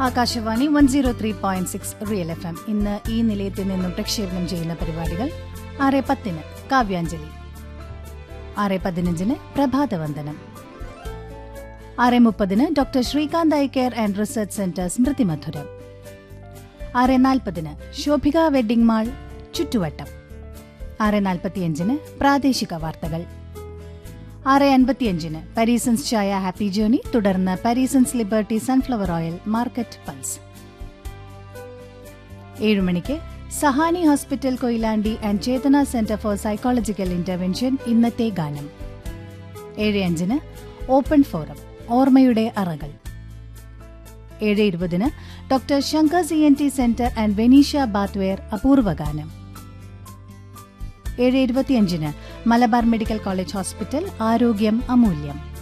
Akashvani one zero three point six real F M ഇന്ന് ഈ നിലയത്തിൽ നിന്നും പ്രക്ഷേപണം ചെയ്യുന്ന പരിപാടികൾ ആറ് പത്തിന് കാവ്യാഞ്ജലി ആറ് പതിനഞ്ചിന് പ്രഭാതവന്ദനം ആറ് മുപ്പതിന് doctor Srikanth eye care and research centre സ്മൃതിമധുരം ആറ് നാൽപ്പതിന് ശോഭിക വെഡ്ഡിംഗ് മാൾ ചുറ്റുവട്ടം ആറ് നാൽപ്പത്തിയഞ്ചിന് പ്രാദേശിക വാർത്തകൾ ആറ് അൻപത്തിയഞ്ചിന് പരീസൻസ് ചായ ഹാപ്പി ജേർണി തുടർന്ന് Parisons liberty sunflower oil market pulse ഏഴുമണിക്ക് Sahani hospital Koyilandy and Chetana centre for psychological intervention ഇന്നത്തെ ഗാനം ഏഴ് അഞ്ചിന് ഓപ്പൺ ഫോറം ഓർമ്മയുടെ അറകൾ ഏഴ് ഇരുപതിന് doctor Shankar C N T centre and Venetia bathware അപൂർവ ഗാനം ഏഴ് ഇരുപത്തിയഞ്ചിന് മലബാർ മെഡിക്കൽ കോളേജ് ഹോസ്പിറ്റൽ ആരോഗ്യം അമൂല്യം